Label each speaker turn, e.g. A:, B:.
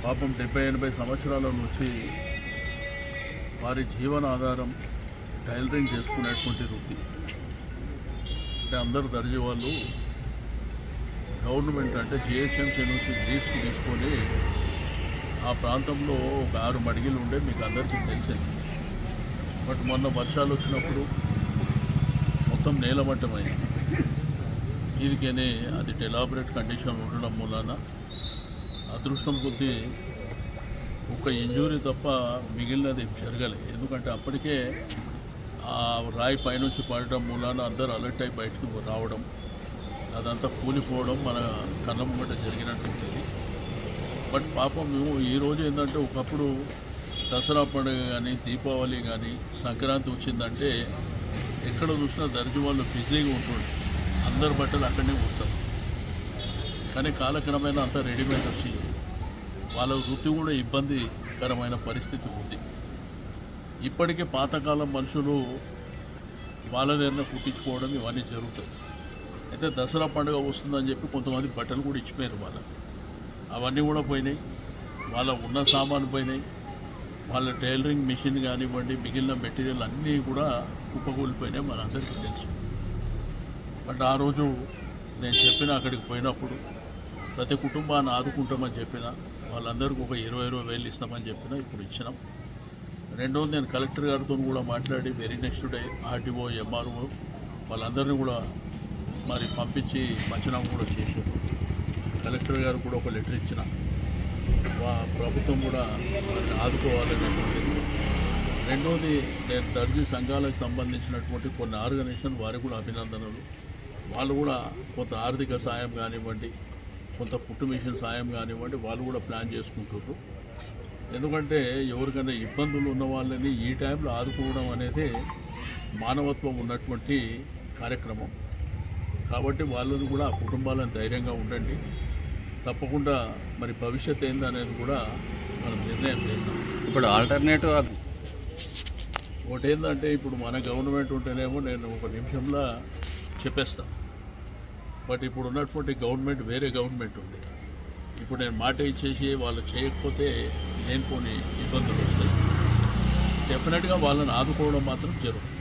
A: పాపం డెబ్బై ఎనభై సంవత్సరాల నుంచి వారి జీవనాధారం టైలరింగ్ చేసుకునేటువంటి వృత్తి అంటే అందరు దర్జీ వాళ్ళు గవర్నమెంట్ అంటే జిహెచ్ఎంసీ నుంచి లీజుకు తీసుకొని ఆ ప్రాంతంలో ఒక ఆరు మడిగిలు ఉండే మీకు అందరికీ తెలిసింది బట్ మొన్న వర్షాలు వచ్చినప్పుడు మొత్తం నేలమట్టమైంది దీనికనే అది ఎలాబరేట్ కండిషన్ ఉండడం మూలాన అదృష్టం కొద్దీ ఒక ఇంజూరీ తప్ప మిగిలినది జరగలేదు ఎందుకంటే అప్పటికే ఆ రాయి పైనుంచి పడడం మూలాన అందరూ అలర్ట్ అయి బయటకు రావడం అదంతా కూలిపోవడం మన కళ్ళ ముంగట జరిగినటువంటిది బట్ పాపం మేము ఈ రోజు ఏంటంటే ఒకప్పుడు దసరా పండుగ కానీ దీపావళి కానీ సంక్రాంతి వచ్చిందంటే ఎక్కడ చూసినా దర్జీ వాళ్ళు బిజీగా ఉంటుండే అందరు బట్టలు అక్కడనే ఉంటారు కానీ కాలక్రమేణా అంతా రెడీమేడ్ వచ్చి వాళ్ళ వృత్తి కూడా ఇబ్బందికరమైన పరిస్థితి ఉంది ఇప్పటికే పాతకాలం మనుషులు వాళ్ళ దగ్గర కుట్టించుకోవడం ఇవన్నీ జరుగుతాయి అయితే దసరా పండుగ వస్తుందని చెప్పి కొంతమంది బట్టలు కూడా ఇచ్చిపోయారు వాళ్ళ అవన్నీ కూడా పోయినాయి వాళ్ళ ఉన్న సామాను పోయినాయి వాళ్ళ టైలరింగ్ మిషన్ కానివ్వండి మిగిలిన మెటీరియల్ అన్నీ కూడా కుప్పకూలిపోయినాయి మనందరికీ తెలుసు బట్ ఆ రోజు నేను చెప్పిన అక్కడికి పోయినప్పుడు ప్రతి కుటుంబాన్ని ఆదుకుంటామని చెప్పిన వాళ్ళందరికీ ఒక ఇరవై ఇరవై వేలు ఇస్తామని చెప్పిన ఇప్పుడు ఇచ్చినాం రెండోది నేను కలెక్టర్ గారితో కూడా మాట్లాడి very next day RTO MRO వాళ్ళందరినీ కూడా మరి పంపించి పంచనామా కూడా చేశారు కలెక్టర్ గారు కూడా ఒక లెటర్ ఇచ్చిన వా ప్రభుత్వం కూడా వారిని ఆదుకోవాలనేటువంటిది రెండోది నేను దర్జీ సంఘాలకు సంబంధించినటువంటి కొన్ని ఆర్గనైజేషన్ వారికి కూడా అభినందనలు వాళ్ళు కూడా కొంత ఆర్థిక సాయం కానివ్వండి కొంత పుట్టు మిషన్ సాయం కానివ్వండి వాళ్ళు కూడా ప్లాన్ చేసుకుంటున్నారు ఎందుకంటే ఎవరికైనా ఇబ్బందులు ఉన్న వాళ్ళని ఈ టైంలో ఆదుకోవడం అనేది మానవత్వం ఉన్నటువంటి కార్యక్రమం కాబట్టి వాళ్ళని కూడా ఆ కుటుంబాలను ధైర్యంగా ఉండండి తప్పకుండా మరి భవిష్యత్ ఏందనేది కూడా మనం నిర్ణయం చేద్దాం
B: ఇప్పుడు ఆల్టర్నేటివ్
A: ఒకటి ఏంటంటే ఇప్పుడు మన గవర్నమెంట్ ఉంటేనేమో నేను ఒక నిమిషంలో చెప్పేస్తా బట్ ఇప్పుడు ఉన్నటువంటి గవర్నమెంట్ వేరే గవర్నమెంట్ ఉంది ఇప్పుడు నేను మాట ఇచ్చేసి వాళ్ళు చేయకపోతే నేను కొన్ని ఇబ్బందులు వస్తాయి డెఫినెట్గా వాళ్ళని ఆదుకోవడం మాత్రం జరుగుతుంది